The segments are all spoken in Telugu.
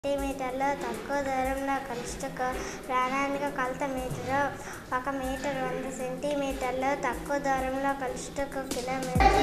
సెంటీమీటర్ల తక్కువ దూరంలో కలుషిత ప్రాణానిక కొలత మీటర్ ఒక మీటర్ వంద సెంటీమీటర్ల తక్కువ దూరంలో కలుషిత కిలోమీటర్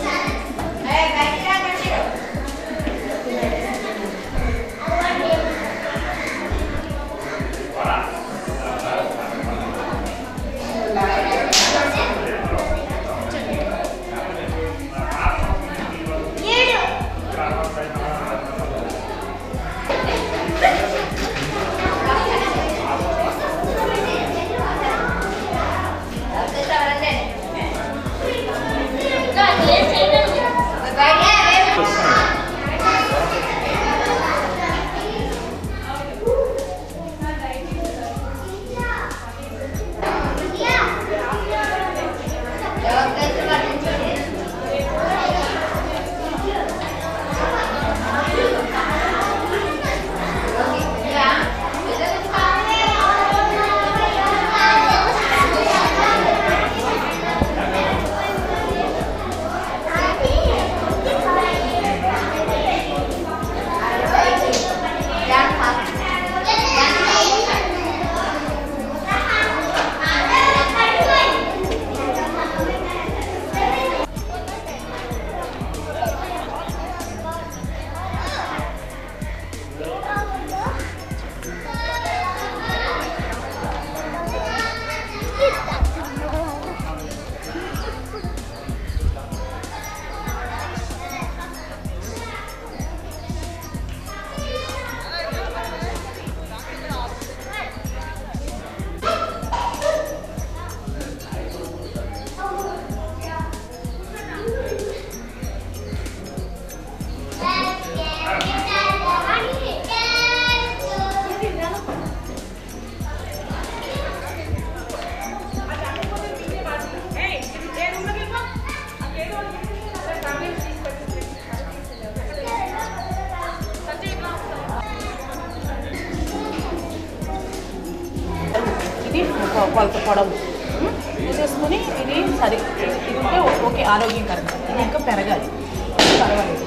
ఇది ఒక కొలత పొడవు ఉం? చూసేసుకుని ఇది సరే ఇది ఉంటే ఓకే ఆరోగ్యకరంగా ఇది ఇంకా పెరగాలి పర్వాలేదు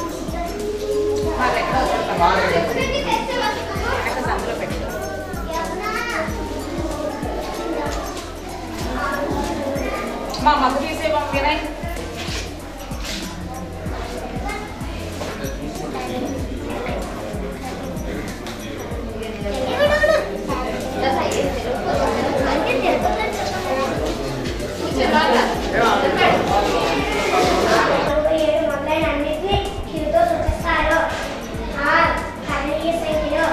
మా లెక్క లెక్క అందులో పెట్టు. మా మగ్గు తీసే వినయ్ నాలుగు ఏడు మొదలైన అన్నిటినీ కిందతో సూచిస్తారు ఆర్ ఖాళీ సంఖ్యలో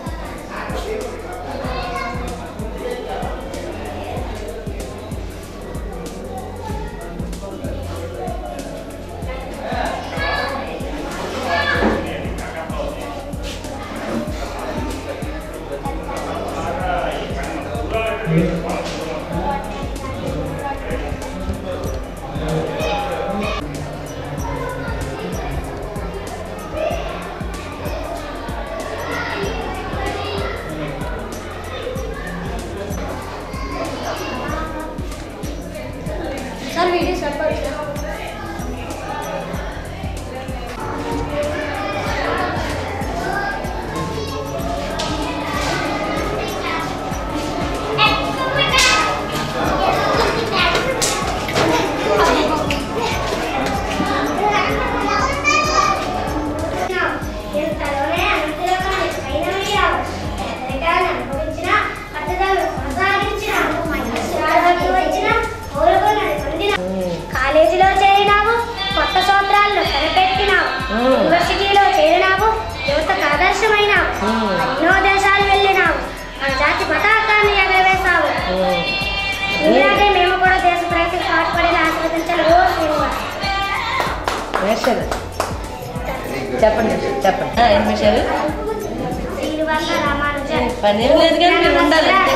Thank సార్ వీడియో చెప్పండి సార్ ఎంతలోనే అంతలోకాన్ని పైనమయ్యావు ఎంతరికాన్ని అనుభవించిన పట్టుదలను కొనసాగించిన కష్టాలలోకి వచ్చిన కోరుకున్నది పొందిన కాలేజీలో చేరినావు కొత్త సూత్రాలను కనిపెట్టినావు యూనివర్సిటీలో చేరినావు యువతకు ఆదర్శమైనావు ఎన్నో దేశాలు వెళ్ళినావు మన జాతి పతాకాన్ని ఎగరవేశావు ఇలాగే మేము కూడా దేశ ప్రగతికి పాటుపడిన ఆస్వాదించాలి ఓ శ్రీనివాస్ వేశారు చెప్పండి చెప్పండి ఆ, ఏం వేశారు శ్రీనివాస రామానుజన్ పని ఏం లేదు కానీ మీరు ఉండాలి అంతే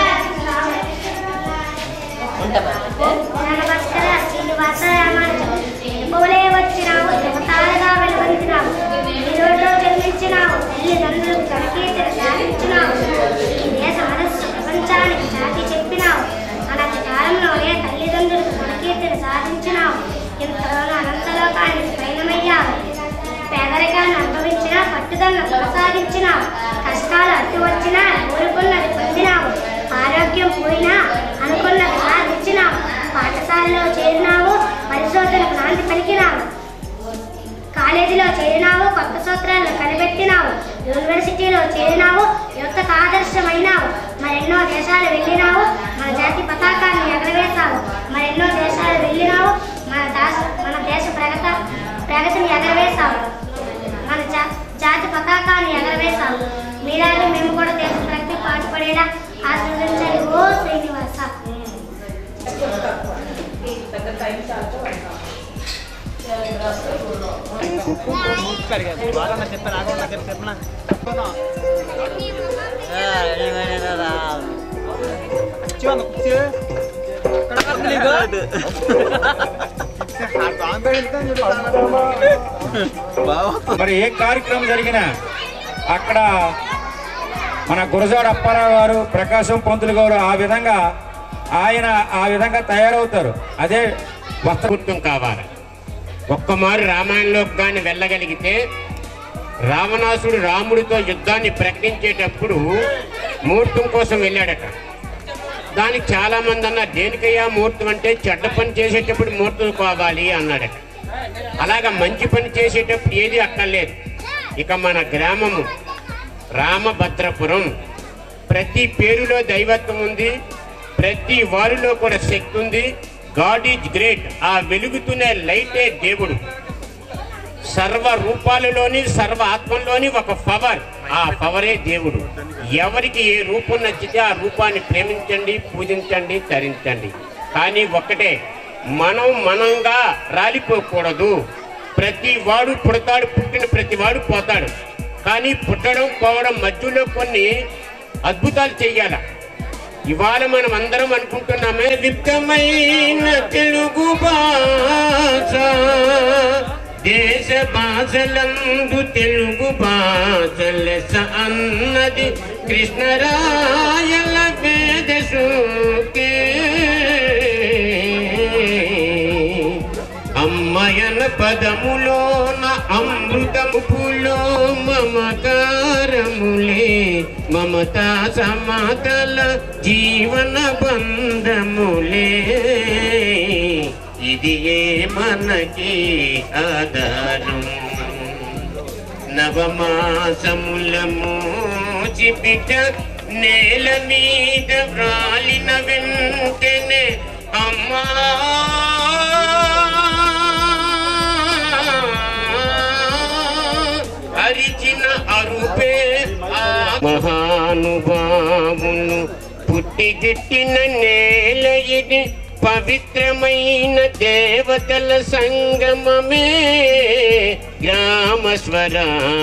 ఉంటామా నమస్కార శ్రీనివాస రామానుజన్ పూలే వచ్చినావు యువతాలుగా వెలువరించినావు ఈ రోడ్లో జన్మించినావు తల్లిదండ్రులకు ఘనకీర్తిని సాధించినావు ఈ దేశ మనస్సు ప్రపంచానికి చాటి చెప్పినావు అనతి కాలంలోనే తల్లిదండ్రులకు ఘనకీర్తిని సాధించినావు ఇంతలోనూ అనంతలోకానికి పయనమయ్యావు పేదరికాన్ని అనుభవించినా పట్టుదలను కొనసాగించినావు కష్టాలు అడ్డు వచ్చినా కోరుకున్నది పొందినావు ఆరోగ్యం పోయినా అనుకున్నది సాధించినావు పాఠశాలలో చేరినావు పరిశోధనకు నాంది పలికినావు కాలేజీలో చేరినావు కొత్త సూత్రాలను కనిపెట్టినావు యూనివర్సిటీలో చేరినావు యువతకు ఆదర్శమైనావు మరెన్నో దేశాలు వెళ్ళినావు మన జాతి పతాకాన్ని ఎగరవేశావు మరెన్నో దేశాలు వెళ్ళినావు మన దాస మన దేశ ప్రగత ప్రగతిని ఎగరవేశావు మన జా జాతి పతాకాన్ని ఎగరవేశావు మీలాగే మేము కూడా దేశ ప్రగతి పాటుపడేలా ఆశీర్వదించాలి ఓ శ్రీనివాస మరి ఏ కార్యక్రమం జరిగినా అక్కడ మన గురజాడ అప్పారావు గారు ప్రకాశం పంతులు గారు ఆ విధంగా ఆయన ఆ విధంగా తయారవుతారు అదే వస్త్ర గుర్తం కావాలి ఒక్కమారు రామాయణంలోకి కానీ వెళ్ళగలిగితే రావణాసుడు రాముడితో యుద్ధాన్ని ప్రకటించేటప్పుడు ముహూర్తం కోసం వెళ్ళాడట దానికి చాలా మంది అన్నారు దేనికయ్యా ముహూర్తం అంటే చెడ్డ పని చేసేటప్పుడు ముహూర్తం కావాలి అన్నాడట అలాగా మంచి పని చేసేటప్పుడు ఏది అక్కర్లేదు ఇక మన గ్రామము రామభద్రపురం ప్రతి పేరులో దైవత్వం ఉంది ప్రతి వారిలో కూడా శక్తి ఉంది గాడ్ ఈజ్ గ్రేట్ ఆ వెలుగుతున్న లైటే దేవుడు సర్వ రూపాలలోని సర్వ ఆత్మల్లోని ఒక పవర్ ఆ పవరే దేవుడు ఎవరికి ఏ రూపం నచ్చితే ఆ రూపాన్ని ప్రేమించండి పూజించండి తరించండి కానీ ఒక్కటే మనం మనంగా రాలిపోకూడదు ప్రతి వాడు పుడతాడు పుట్టిన ప్రతి వాడు పోతాడు కానీ పుట్టడం పోవడం మధ్యలో కొన్ని అద్భుతాలు చెయ్యాల ఇవాళ మనం అందరం అనుకుంటున్నామే విత్తమైన తెలుగు భాష దేశ భాషలందు తెలుగు భాష లెస అన్నది కృష్ణరాయల వేద సూకే అమ్మయన పదములోన అమృతములో మమకారములే మమతా సమతల జీవన బంధములే ఇది ఏ మనకి ఆధారం నవమాసములము చిపిట నేల మీద వ్రాలిన వెంటనే అమ్మా అరిచిన అరుపే ఆ మహానుభావులు పుట్టిగిట్టిన నేల ఇది పవిత్రమైన దేవతల సంగమమే గ్రామ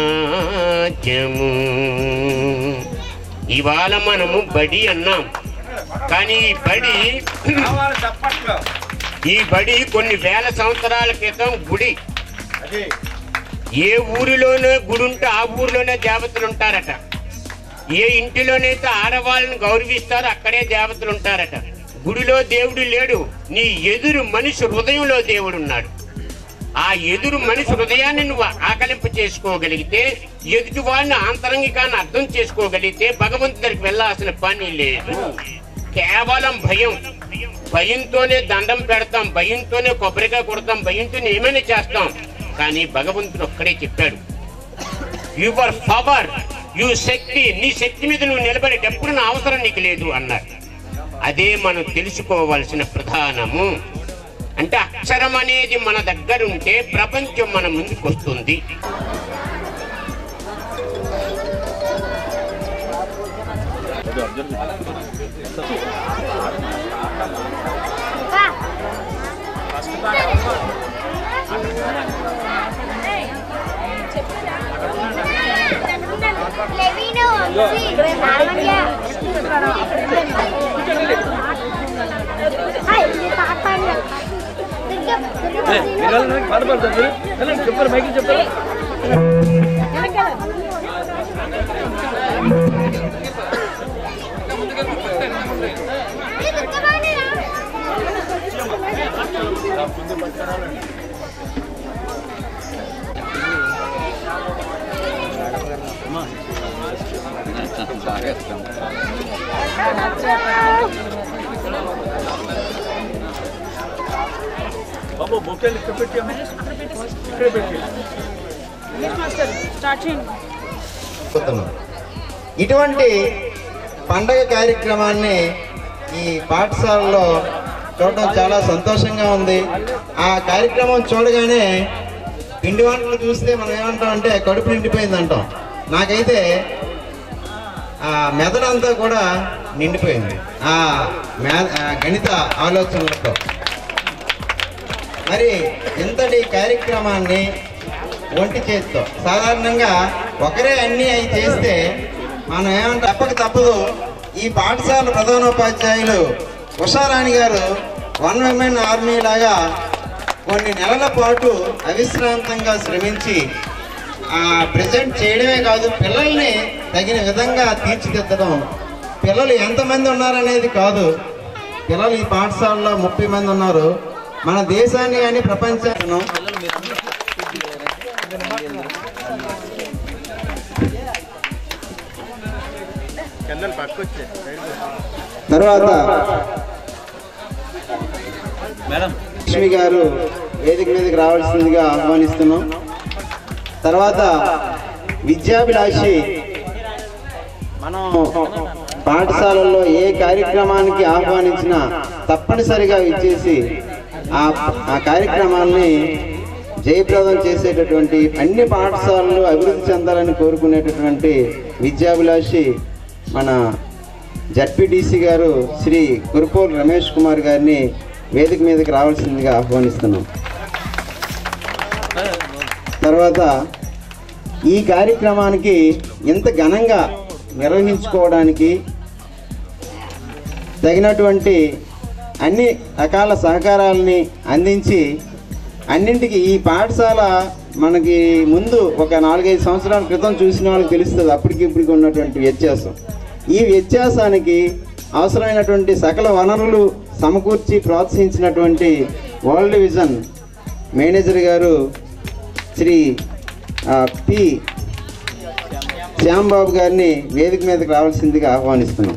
స్వరాజ్యము ఇవాళ మనము బడి అన్నాం కానీ ఈ బడి కావాలి చప్పట్లు ఈ బడి కొన్ని వేల సంవత్సరాల క్రితం గుడి అది ఏ ఊరిలోనే గుడి ఉంటే ఆ ఊరిలోనే దేవతలు ఉంటారట ఏ ఇంటిలోనైతే ఆడవాళ్ళని గౌరవిస్తారో అక్కడే దేవతలు ఉంటారట గుడిలో దేవుడు లేడు నీ ఎదురు మనిషి హృదయంలో దేవుడు ఉన్నాడు ఆ ఎదురు మనిషి హృదయాన్ని నువ్వు ఆకలింప చేసుకోగలిగితే ఎదుటి వాళ్ళని ఆంతరంగికాన్ని అర్థం చేసుకోగలిగితే భగవంతు దగ్గరికి వెళ్ళాల్సిన పని లేదు కేవలం భయం భయంతోనే దండం పెడతాం భయంతోనే కొబ్బరికాయ కొడతాం భయంతోనే ఏమైనా చేస్తాం కానీ భగవంతుడు ఒక్కడే చెప్పాడు యువర్ పవర్ యు శక్తి నీ శక్తి మీద నువ్వు నిలబడేటప్పుడు నా అవసరం నీకు లేదు అన్నారు అదే మనం తెలుసుకోవాల్సిన ప్రధానము అంటే అక్షరం అనేది మన దగ్గర ఉంటే ప్రపంచం మన ముందుకు వస్తుంది లెవీను వంశీ లావణ్య హాయ్ ఇది తాతాన్య దుర్గ దుర్గ పాట పాడతారు వెళ్ళండి చెప్పారు మైకి చెప్పారు బాబు బొకేలు ఇక్కడ పెట్టాము ఇక్కడ పెట్టి పోతున్నాం. ఇటువంటి పండగ కార్యక్రమాన్ని ఈ పాఠశాలలో చూడటం చాలా సంతోషంగా ఉంది ఆ కార్యక్రమం చూడగానే పిండి వంటలు చూస్తే మనం ఏమంటాం అంటే కడుపు నిండిపోయింది అంటాం నాకైతే ఆ మెదడంతా కూడా నిండిపోయింది ఆ మే ఆ గణిత ఆలోచనలతో మరి ఇంతటి కార్యక్రమాన్ని ఒంటి చేతితో సాధారణంగా ఒకరే అన్ని అవి చేస్తే మనం ఏమంటే తప్పక తప్పదు ఈ పాఠశాల ప్రధానోపాధ్యాయులు ఉషారాణి గారు వన్ విమెన్ ఆర్మీ లాగా కొన్ని నెలల పాటు అవిశ్రాంతంగా శ్రమించి ఆ ప్రజెంట్ చేయడమే కాదు పిల్లల్ని తగిన విధంగా తీర్చిదిద్దడం పిల్లలు ఎంతమంది ఉన్నారనేది కాదు పిల్లలు ఈ పాఠశాలలో ముప్పై మంది ఉన్నారు మన దేశాన్ని కానీ ప్రపంచాన్ని తర్వాత మేడం లక్ష్మి గారు వేదిక మీదకి రావాల్సిందిగా ఆహ్వానిస్తున్నాం తర్వాత విద్యాభిలాషి మనం పాఠశాలల్లో ఏ కార్యక్రమానికి ఆహ్వానించినా తప్పనిసరిగా ఇచ్చేసి ఆ ఆ కార్యక్రమాల్ని జయప్రదం చేసేటటువంటి అన్ని పాఠశాలలు అభివృద్ధి చెందాలని కోరుకునేటటువంటి విద్యాభిలాషి మన జడ్పీటీసీ గారు శ్రీ కురుపోల్ రమేష్ కుమార్ గారిని వేదిక మీదకి రావాల్సిందిగా ఆహ్వానిస్తున్నాం తర్వాత ఈ కార్యక్రమానికి ఇంత ఘనంగా నిర్వహించుకోవడానికి తగినటువంటి అన్ని రకాల సహకారాలని అందించి అన్నింటికి ఈ పాఠశాల మనకి ముందు ఒక నాలుగైదు సంవత్సరాల క్రితం చూసిన వాళ్ళకి తెలుస్తుంది అప్పటికి ఇప్పటికి ఉన్నటువంటి వ్యత్యాసం ఈ వ్యత్యాసానికి అవసరమైనటువంటి సకల వనరులు సమకూర్చి ప్రోత్సహించినటువంటి వరల్డ్ విజన్ మేనేజర్ గారు శ్రీ ఆ, పి శ్యాంబాబు గారిని వేదిక మీదకి రావాల్సిందిగా ఆహ్వానిస్తున్నాం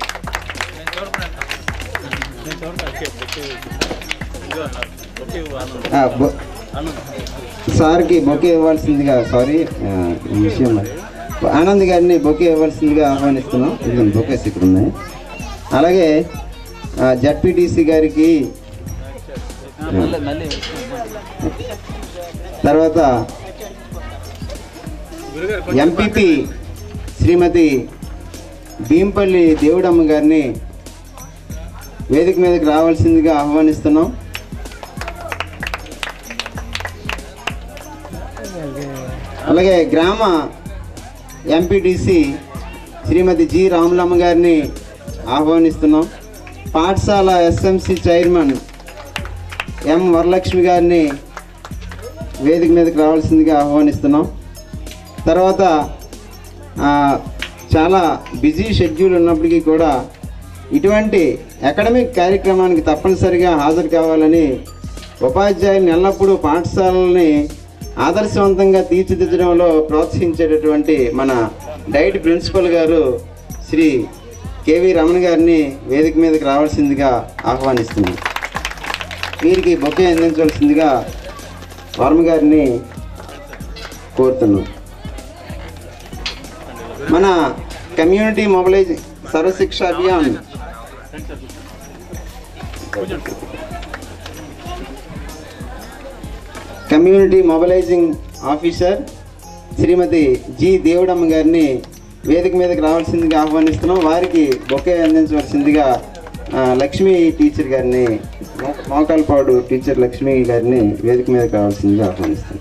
ఆ, బొ- సార్కి బొకే ఇవ్వాల్సిందిగా సారీ ఆ, ఈ విషయం మరి. ఆనంద్ గారిని బొకే ఇవ్వాల్సిందిగా ఆహ్వానిస్తున్నాం ఇదిగోండి బొకేస్ ఇక్కడ ఉన్నాయి అలాగే జడ్పీటీసీ గారికి తర్వాత ఎంపీపీ శ్రీమతి భీంపల్లి దేవుడమ్మ గారిని వేదిక మీదకి రావాల్సిందిగా ఆహ్వానిస్తున్నాం అలాగే గ్రామ ఎంపీటీసీ శ్రీమతి జి రాములమ్మ గారిని ఆహ్వానిస్తున్నాం పాఠశాల ఎస్ఎంసి చైర్మన్ ఎం వరలక్ష్మి గారిని వేదిక మీదకి రావాల్సిందిగా ఆహ్వానిస్తున్నాం తర్వాత ఆ, చాలా బిజీ షెడ్యూల్ ఉన్నప్పటికీ కూడా ఇటువంటి అకాడమిక్ కార్యక్రమానికి తప్పనిసరిగా హాజరు కావాలని ఉపాధ్యాయులను ఎల్లప్పుడూ పాఠశాలల్ని ఆదర్శవంతంగా తీర్చిదిద్దడంలో ప్రోత్సహించేటటువంటి మన డైట్ ప్రిన్సిపల్ గారు శ్రీ కేవి రమణ గారిని వేదిక మీదకి రావాల్సిందిగా ఆహ్వానిస్తున్నాం వీరికి బొకే అందించవలసిందిగా వర్మ గారిని కోరుతున్నాం మన community mobilise Sarva Shiksha Abhiyan community mobilising officer Shrimati G Devudamma గారిని వేదిక మీదకి రావాల్సిందిగా ఆహ్వానిస్తున్నాం వారికి బొకే అందించవలసిందిగా ఆ, లక్ష్మీ టీచర్ గారిని మో- మోకాలపాడు టీచర్ లక్ష్మీ గారిని వేదిక మీదకి రావాల్సిందిగా ఆహ్వానిస్తున్నాం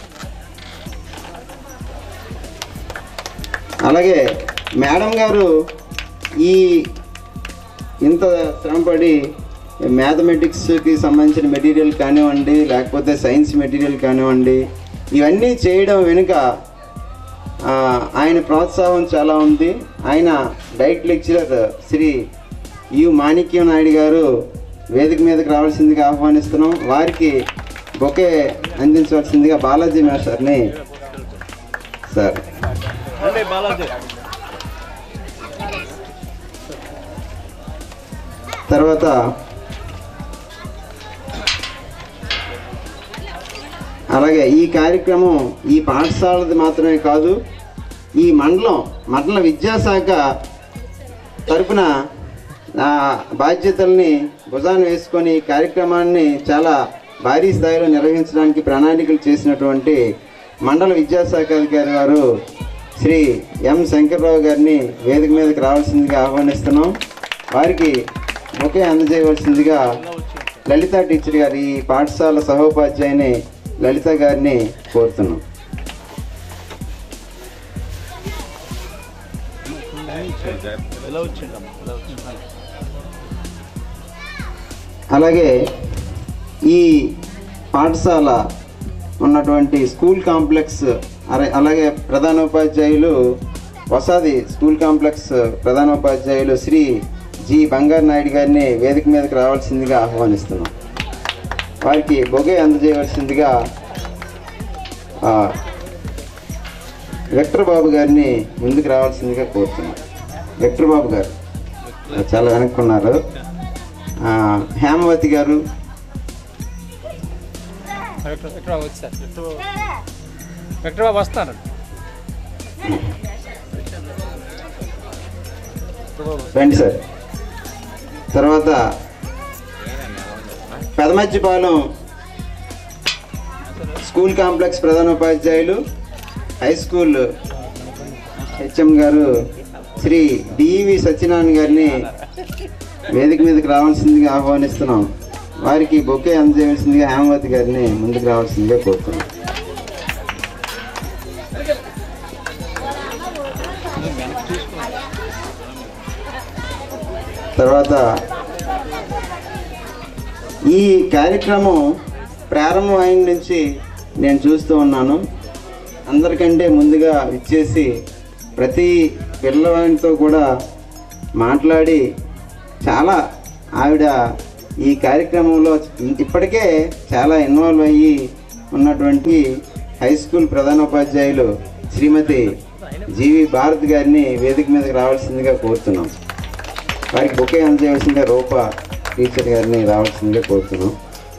అలాగే మేడం గారు ఈ ఇంత శ్రమపడి మ్యాథమెటిక్స్కి సంబంధించిన మెటీరియల్ కానివ్వండి లేకపోతే సైన్స్ మెటీరియల్ కానివ్వండి ఇవన్నీ చేయడం వెనుక ఆ, ఆయన ప్రోత్సాహం చాలా ఉంది ఆయన DIET lecturer Shri U Manikyam Naidu గారు వేదిక మీదకి రావాల్సిందిగా ఆహ్వానిస్తున్నాం వారికి బొకే అందించవలసిందిగా బాలాజీ మాస్టర్ని సార్ రండి బాలాజీ తర్వాత అలాగే ఈ కార్యక్రమం ఈ పాఠశాలది మాత్రమే కాదు ఈ మండలం మండల విద్యాశాఖ తరపున ఆ బాధ్యతల్ని భుజాన వేసుకొని ఈ కార్యక్రమాన్ని చాలా భారీ స్థాయిలో నిర్వహించడానికి ప్రణాళికలు చేసినటువంటి మండల విద్యాశాఖ అధికారి గారు శ్రీ ఎం శంకర్రావు గారిని వేదిక మీదకి రావాల్సిందిగా ఆహ్వానిస్తున్నాం వారికి ఒకే అందజేయవలసిందిగా లలిత టీచర్ గారి ఈ పాఠశాల సహోపాధ్యాయుని లలిత గారిని కోరుతున్నాం ఎలా వచ్చిండమ్మా ఎలా వచ్చింది అలాగే ఈ పాఠశాల ఉన్నటువంటి స్కూల్ కాంప్లెక్స్ అరే- అలాగే ప్రధానోపాధ్యాయులు వసాది స్కూల్ కాంప్లెక్స్ ప్రధానోపాధ్యాయులు శ్రీ జి బంగారు నాయుడు గారిని వేదిక మీదకి రావాల్సిందిగా ఆహ్వానిస్తున్నాం వారికి బొగే అందజేయవలసిందిగా ఆ, విక్టర్ బాబు గారిని ముందుకు రావాల్సిందిగా కోరుతున్నాం విక్టర్ బాబు గారు చాలా వెనక్కున్నారు ఆ, హేమవతి గారు ఎక్కడ వచ్చారు ఎక్కడ వస్తాను రండి సార్ తర్వాత పెదమజ్జిపాలెం స్కూల్ కాంప్లెక్స్ ప్రధానోపాధ్యాయులు హై స్కూల్ హెచ్ఎం గారు శ్రీ డివి సత్యనారాయణ గారిని వేదిక మీదకి రావాల్సిందిగా ఆహ్వానిస్తున్నాం వారికి బొకే అందజేయవలసిందిగా హేమవతి గారిని ముందుకు రావాల్సిందిగా కోరుతున్నాం తర్వాత ఈ కార్యక్రమం ప్రారంభం అయిన నుంచి నేను చూస్తూ ఉన్నాను అందరికంటే ముందుగా ఇచ్చేసి ప్రతి పిల్లవాడితో కూడా మాట్లాడి చాలా ఆవిడ ఈ కార్యక్రమంలో ఇప్పటికే చాలా ఇన్వాల్వ్ అయ్యి ఉన్నటువంటి హై స్కూల్ ప్రధానోపాధ్యాయులు శ్రీమతి జీవి భారత్ గారిని వేదిక మీదకి రావాల్సిందిగా కోరుతున్నాం వారికి బొకే అందజేయవలసిందిగా రూప టీచర్ గారిని రావాల్సిందిగా కోరుతున్నాం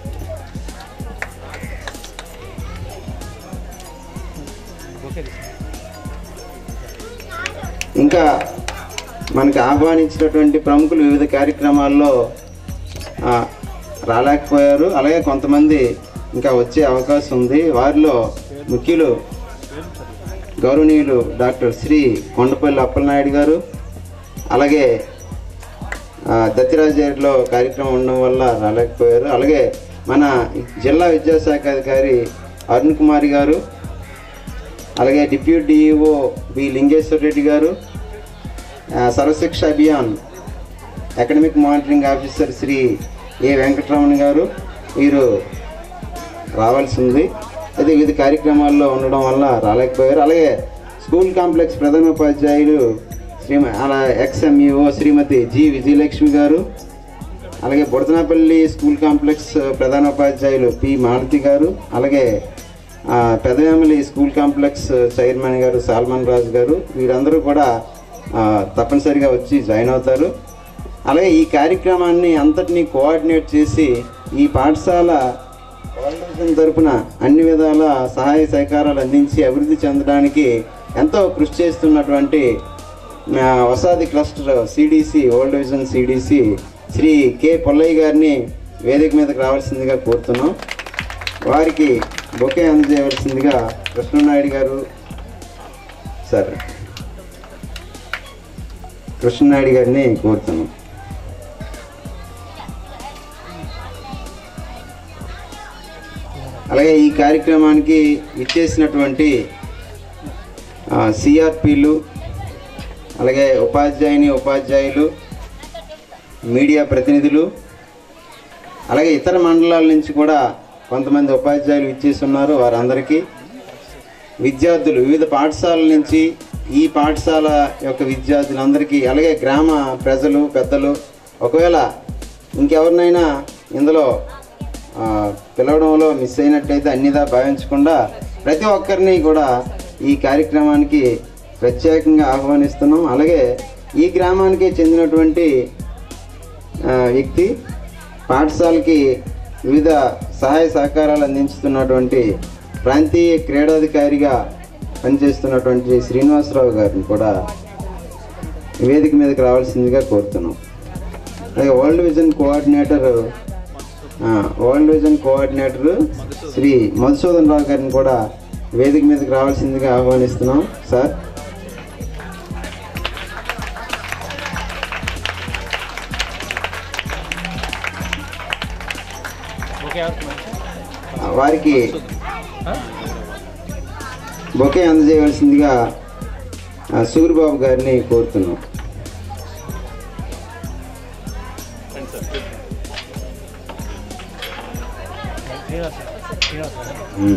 ఇంకా మనకు ఆహ్వానించినటువంటి ప్రముఖులు వివిధ కార్యక్రమాల్లో ఆ, రాలేకపోయారు అలాగే కొంతమంది ఇంకా వచ్చే అవకాశం ఉంది వారిలో ముఖ్యులు గౌరవనీయులు డాక్టర్ శ్రీ కొండపల్లి అప్పలనాయుడు గారు అలాగే ఆ, దత్తిరాజేరిలో కార్యక్రమం ఉండడం వల్ల రాలేకపోయారు అలాగే మన జిల్లా విద్యాశాఖ అధికారి అరుణ్ కుమారి గారు అలాగే deputy DEO B Lingeswara Reddy గారు ఆ, Sarva Shiksha Abhiyan academic monitoring officer Shri A Venkataramana గారు వీరు రావాల్సి ఉంది అయితే వివిధ కార్యక్రమాల్లో ఉండడం వల్ల రాలేకపోయారు అలాగే స్కూల్ కాంప్లెక్స్ ప్రధానోపాధ్యాయులు శ్రీమ అలా ఎక్స్ఎంఈఓ శ్రీమతి జి విజయలక్ష్మి గారు అలాగే బుడతనపల్లి స్కూల్ కాంప్లెక్స్ ప్రధానోపాధ్యాయులు పి మాలతి గారు అలాగే ఆ, పెదవేమలి స్కూల్ కాంప్లెక్స్ చైర్మన్ గారు సాల్మన్ రాజు గారు వీరందరూ కూడా ఆ, తప్పనిసరిగా వచ్చి జాయిన్ అవుతారు అలాగే ఈ కార్యక్రమాన్ని అంతటినీ కోఆర్డినేట్ చేసి ఈ పాఠశాల ఫౌండేషన్ తరపున అన్ని విధాల సహాయ సహకారాలు అందించి అభివృద్ధి చెందడానికి ఎంతో కృషి చేస్తున్నటువంటి మా Vasadi cluster CDC old division CDC Shri K Pollayya గారిని వేదిక మీదకి రావాల్సిందిగా కోరుతున్నాం వారికి బొకే అందజేయవలసిందిగా కృష్ణనాయుడు గారు సార్ కృష్ణనాయుడు గారిని కోరుతున్నాం అలాగే ఈ కార్యక్రమానికి ఇచ్చేసినటువంటి సిఆర్పిలు అలాగే ఉపాధ్యాయుని ఉపాధ్యాయులు మీడియా ప్రతినిధులు అలాగే ఇతర మండలాల నుంచి కూడా కొంతమంది ఉపాధ్యాయులు ఇచ్చేసి ఉన్నారు వారందరికీ విద్యార్థులు వివిధ పాఠశాలల నుంచి ఈ పాఠశాల యొక్క విద్యార్థులందరికీ అలాగే గ్రామ ప్రజలు పెద్దలు ఒకవేళ ఇంకెవరినైనా ఇందులో ఆ, పిలవడంలో మిస్ అయినట్టయితే అన్నిదా భావించకుండా ప్రతి ఒక్కరిని కూడా ఈ కార్యక్రమానికి ప్రత్యేకంగా ఆహ్వానిస్తున్నాం అలాగే ఈ గ్రామానికి చెందినటువంటి ఆ, వ్యక్తి పాఠశాలకి వివిధ సహాయ సహకారాలు అందించుతున్నటువంటి ప్రాంతీయ క్రీడాధికారిగా పనిచేస్తున్నటువంటి శ్రీనివాసరావు గారిని కూడా వేదిక మీదకి రావాల్సిందిగా కోరుతున్నాం అలాగే వరల్డ్ విజన్ కోఆర్డినేటర్ ఆ, World Vision coordinator Shri Madhusudan Rao గారిని కూడా వేదిక మీదకి రావాల్సిందిగా ఆహ్వానిస్తున్నాం సార్ ఆ, వారికి బొకే అందజేయవలసిందిగా ఆ, సూరిబాబు గారిని కోరుతున్నాం ఉమ్.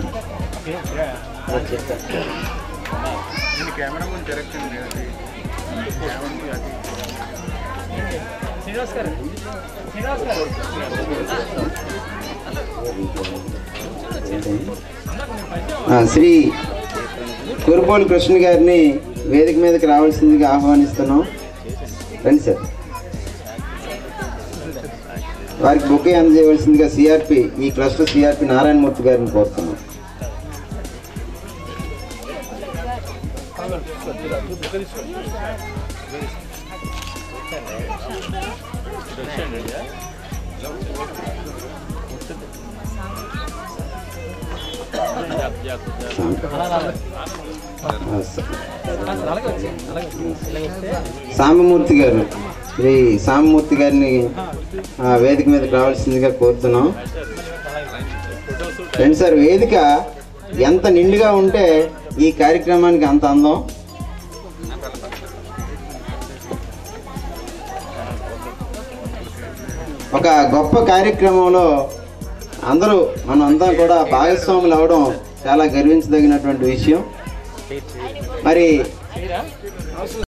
ఆ, శ్రీ కురుపోలు కృష్ణ గారిని వేదిక మీదకి రావాల్సిందిగా ఆహ్వానిస్తున్నాం రండి సార్ వారికి బొకే అందజేయవలసిందిగా సిఆర్పి ఈ క్లస్టర్ సిఆర్పి నారాయణమూర్తి గారిని కోరుతున్నాం ఆ, స- సాంబమూర్తి గారు శ్రీ సాంబమూర్తి గారిని ఆ, వేదిక మీదకి రావాల్సిందిగా కోరుతున్నాం రండి సార్ వేదిక ఎంత నిండుగా ఉంటే ఈ కార్యక్రమానికి అంత అందం ఒక గొప్ప కార్యక్రమంలో అందరూ మనం అంతా కూడా భాగస్వాములు అవడం చాలా గర్వించదగినటువంటి విషయం మరి